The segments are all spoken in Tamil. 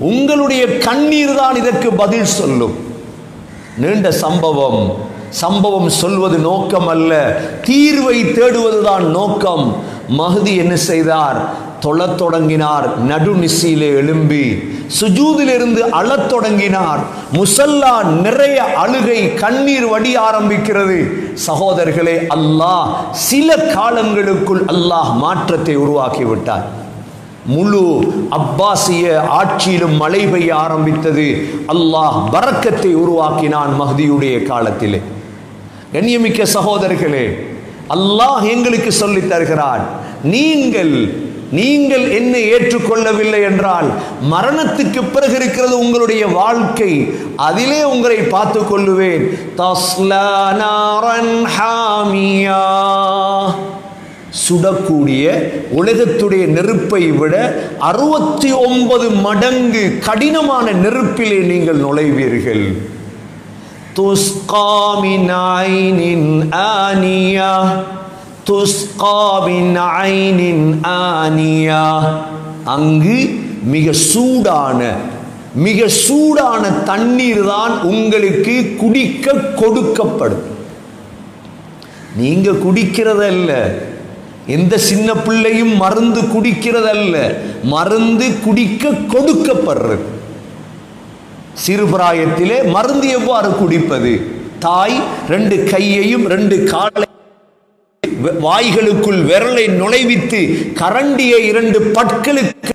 உங்களுடைய கண்ணீர் தான் இதற்கு பதில் சொல்லும் நீண்ட சம்பவம் சம்பவம் சொல்வது நோக்கம் அல்ல தீர்வை தேடுவதுதான் நோக்கம் மஹதி என்ன செய்தார் தொழத் தொடங்கினார் நடுநிசையிலே எழும்பி சுஜூதிலிருந்து அழத் தொடங்கினார் முசல்லா நிறைய அழுகை கண்ணீர் வடி ஆரம்பிக்கிறது சகோதரர்களே அல்லாஹ் சில காலங்களுக்குள் அல்லாஹ் மாற்றத்தை உருவாக்கி விட்டார் முழு அப்பாசிய ஆட்சியிலும் மழை பெய்ய ஆரம்பித்தது அல்லாஹ் பரக்கத்தை உருவாக்கினான் மஹதியுடைய காலத்திலே கண்ணியமிக்க சகோதரர்களே அல்லாஹ் எங்களுக்கு சொல்லித் தருகிறான் நீங்கள் நீங்கள் என்னை ஏற்றுக்கொள்ளவில்லை என்றால் மரணத்துக்கு பிறகு இருக்கிறது உங்களுடைய வாழ்க்கை அதிலே உங்களை பார்த்து கொள்ளுவேன் தஸ்லா நாரன் ஹாமியா சுடக்கூடிய உலகத்துடைய நெருப்பை விட அறுபத்தி ஒன்பது மடங்கு கடினமான நெருப்பிலே நீங்கள் நுழைவீர்கள் துஸ்கா மின் ஐனின் ஆனியா துஸ்கா மின் ஐனின் ஆனியா அங்கு மிக சூடான மிக சூடான தண்ணீர் தான் உங்களுக்கு குடிக்க கொடுக்கப்படும் நீங்க குடிக்கிறதல்ல எந்த சின்ன பிள்ளையும் மருந்து குடிக்கிறதல்ல மருந்து குடிக்க கொடுக்கப்படுறது சிறுபிராயத்திலே மருந்து எவ்வாறு குடிப்பது தாய் ரெண்டு கையையும் ரெண்டு காலை வாய்களுக்குள் விரலை நுழைவித்து கரண்டியை இரண்டு பற்களுக்கு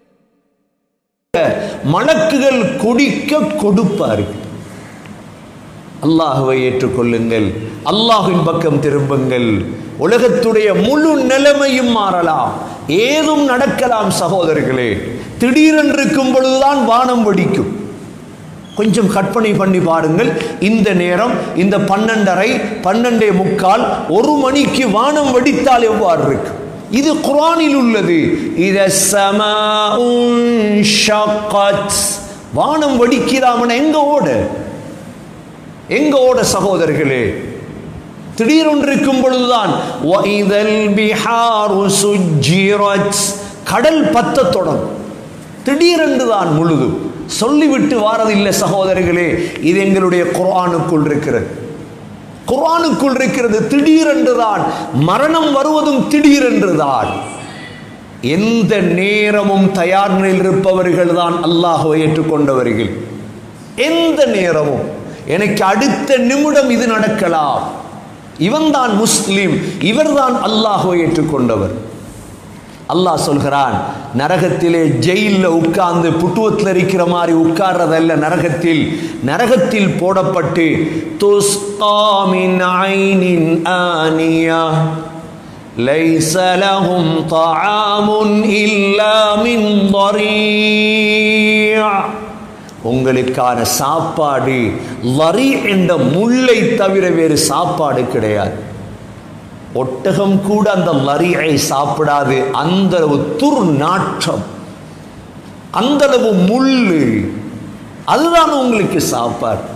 மலக்குகள் குடிக்க கொடுப்பார்கள் அல்லாஹுவை ஏற்றுக்கொள்ளுங்கள் அல்லாஹின் பக்கம் திரும்புங்கள் உலகத்துடைய முழு நிலைமையும் மாறலாம் ஏதும் நடக்கலாம் சகோதரர்களே திடீரென்று இருக்கும் பொழுதுதான் வானம் வெடிக்கும் கொஞ்சம் கற்பனை பண்ணி பாருங்கள் இந்த நேரம் இந்த பன்னெண்டரை பன்னெண்டே முக்கால் ஒரு மணிக்கு வானம் வெடித்தால் எவ்வாறு இருக்கும் இது குரானில் உள்ளது இத வானம் வெடிக்கிறாமன எங்க ஓட எங்க ஓட சகோதரர்களே திடீரென்று இருக்கும் பொழுதுதான் وَإِذَا الْبِحَارُ سُجِّرَتْ கடல் பத்த தொடங்கும் திடீரென்று தான் முழுதும் சொல்லிவிட்டு வாரதில்லை சகோதரர்களே இது எங்களுடைய குர்ஆனுக்குள் இருக்கிறது குர்ஆனுக்குள் இருக்கிறது திடீரென்று தான் மரணம் வருவதும் திடீரென்று தான் எந்த நேரமும் தயார் நிலையில் இருப்பவர்கள் தான் அல்லாஹுவை ஏற்றுக்கொண்டவர்கள் எந்த நேரமும் எனக்கு அடுத்த நிமிடம் இது நடக்கலாம் இவன்தான் முஸ்லிம் இவர்தான் அல்லாஹுவை ஏற்றுக்கொண்டவர் அல்லாஹ் சொல்கிறான் நரகத்திலே ஜெயிலில் உட்கார்ந்து புட்டுவத்தில் இருக்கிற மாதிரி உட்கார்றதல்ல நரகத்தில் நரகத்தில் போடப்பட்டு துஸ்காமின் ஐனின் ஆனியா ليس لهم طعام إلا من ضريع உங்களுக்கான சாப்பாடு லரி என்ற முள்ளை தவிர வேறு சாப்பாடு கிடையாது ஒட்டகம் கூட அந்த லரியை சாப்பிடாது அந்த அளவு துர் நாற்றம் அந்த அளவு முள்ளு அதுதான் உங்களுக்கு சாப்பாடு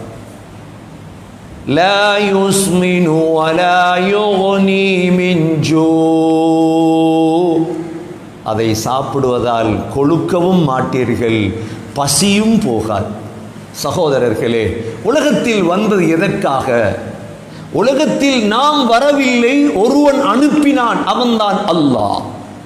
لا يسمن ولا يغني من جوع அதை சாப்பிடுவதால் கொழுக்கவும் மாட்டீர்கள் பசியும் போகாது சகோதரர்களே உலகத்தில் வந்தது எதற்காக உலகத்தில் நாம் வரவில்லை ஒருவன் அனுப்பினான் அவன்தான் அல்லாஹ்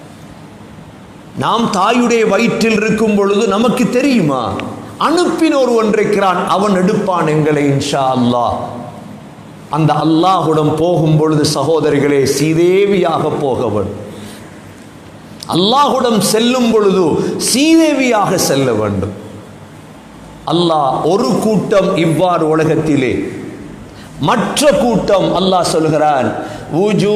நாம் தாயுடைய வயிற்றில் இருக்கும் பொழுது நமக்கு தெரியுமா அனுப்பின ஒருவன் இருக்கிறான் அவன் எடுப்பான் எங்களை இன்ஷா அல்லாஹ் அந்த அல்லாஹுடன் போகும் பொழுது சகோதரிகளே சீதேவியாக போகவன் அல்லாஹுடன் செல்லும் பொழுது சீதேவியாக செல்ல வேண்டும் அல்லாஹ் ஒரு கூட்டம் இவ்வாறு உலகத்திலே மற்ற கூட்டம் அல்லாஹ் சொல்கிறான்